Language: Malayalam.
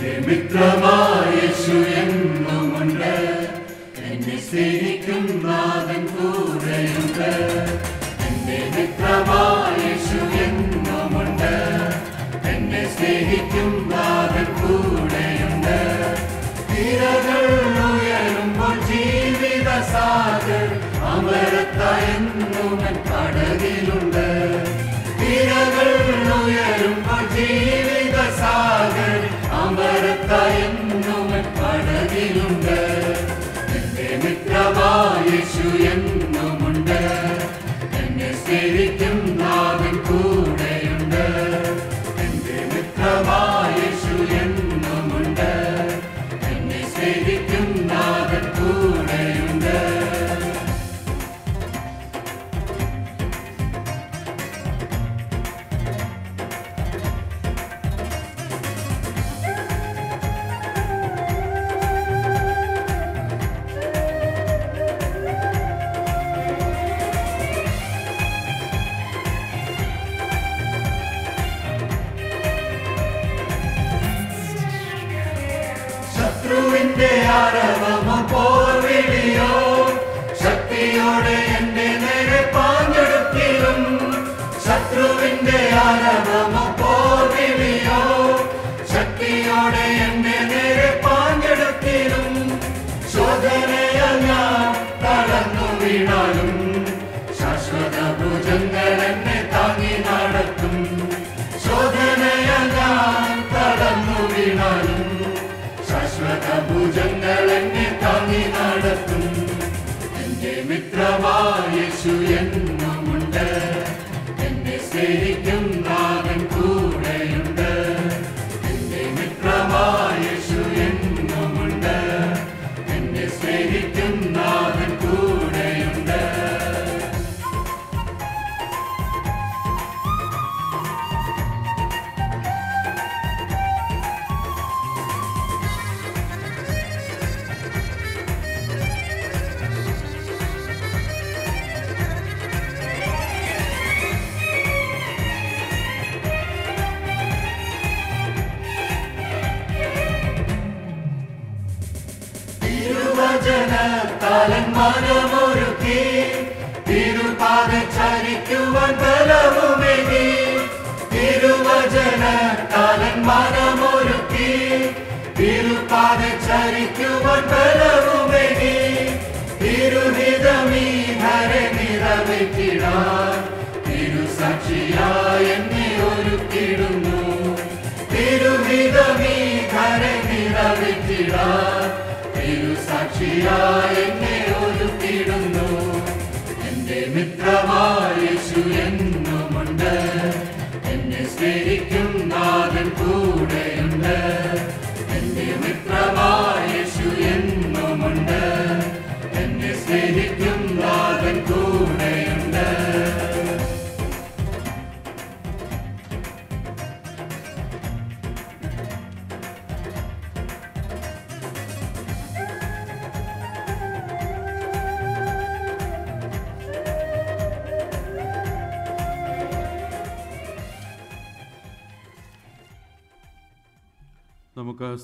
മിത്രമായ യേശു എന്നുമുണ്ട് എന്നെ സ്നേഹിക്കും നാഥൻ കൂടെയുണ്ട് എന്റെ മിത്രമായ യേശു എന്നുമുണ്ട് എന്നെ സ്നേഹിക്കും നാഥൻ കൂടെയുണ്ട് തിരകൾ ഉയരുമ്പോൾ ജീവിത സാഗർ അമരത്തായെന്നുമൻ കടലിലുണ്ട് തിരകൾ ഉയരുമ്പോൾ ജീവിത സാഗർ അമരത്തായെന്നുമൻ കടലിലുണ്ട് എന്റെ മിത്രമായ യേശു എന്നുമുണ്ട് എന്നെ സ്നേഹിക്കും നാഥൻ കൂടെയുണ്ട് എന്റെ മിത്രമായ യേശു എന്നുമുണ്ട് എന്നെ സ്നേഹിക്കും നാഥൻ കൂടെയുണ്ട് ശത്രുവിന്റെ ആരവമോ പോർവിളിയോ ശക്തിയോടെ എന്റെ നേരെ പാഞ്ഞെടുത്തിലും ശത്രുവിന്റെ ആരവമോ പോർവിളിയോ ശക്തിയോടെ എന്റെ നേരെ പാഞ്ഞെടുത്തിലും ശോധനയാൽ ഞാൻ തളർന്നു വീണാലും ശാശ്വത ഭുജങ്ങൾ എന്നെ താങ്ങി നടത്തും ശോധനയാൽ ഞാൻ തളർന്നു വീണാലും ശാശ്വത ഭുജങ്ങൾ എന്നെ താങ്ങി നടത്തും എന്റെ മിത്രമായ യേശു എന്നുമുണ്ട് എന്നെ സ്നേഹിക്കും നാഥൻ കൂടെയുണ്ട് എന്റെ മിത്രമായ യേശു എന്നുമുണ്ട് എന്നെ സ്നേഹിക്കും നാഥൻ കൂടെയുണ്ട് തിരുവചനത്താലൻ മനമൊരുക്കി തിരുപാത ചരിക്കുവാൻ ബലവുമേകി തിരുവചനത്താലൻ മനമൊരുക്കി തിരുപാത ചരിക്കുവാൻ ബലവുമേകി തിരുഹിതമീ ധര നിറവേറ്റിടാൻ തിരുസാക്ഷിയായ എന്നെ ഒരുക്കിടുന്നു തിരുഹിതമീ ധര നിറവേറ്റിടാൻ തിരുസാക്ഷിയായ എന്നെ ഒരുക്കിടുന്നു എന്റെ മിത്രമായ യേശു എന്നുമുണ്ട് എന്നെ സ്നേഹിക്കും നാഥൻ കൂടെയുണ്ട് എന്റെ മിത്രമായ യേശു എന്നുമുണ്ട് എന്നെ സ്നേഹിക്കും നാഥൻ കൂടെയുണ്ട് നമുക്ക്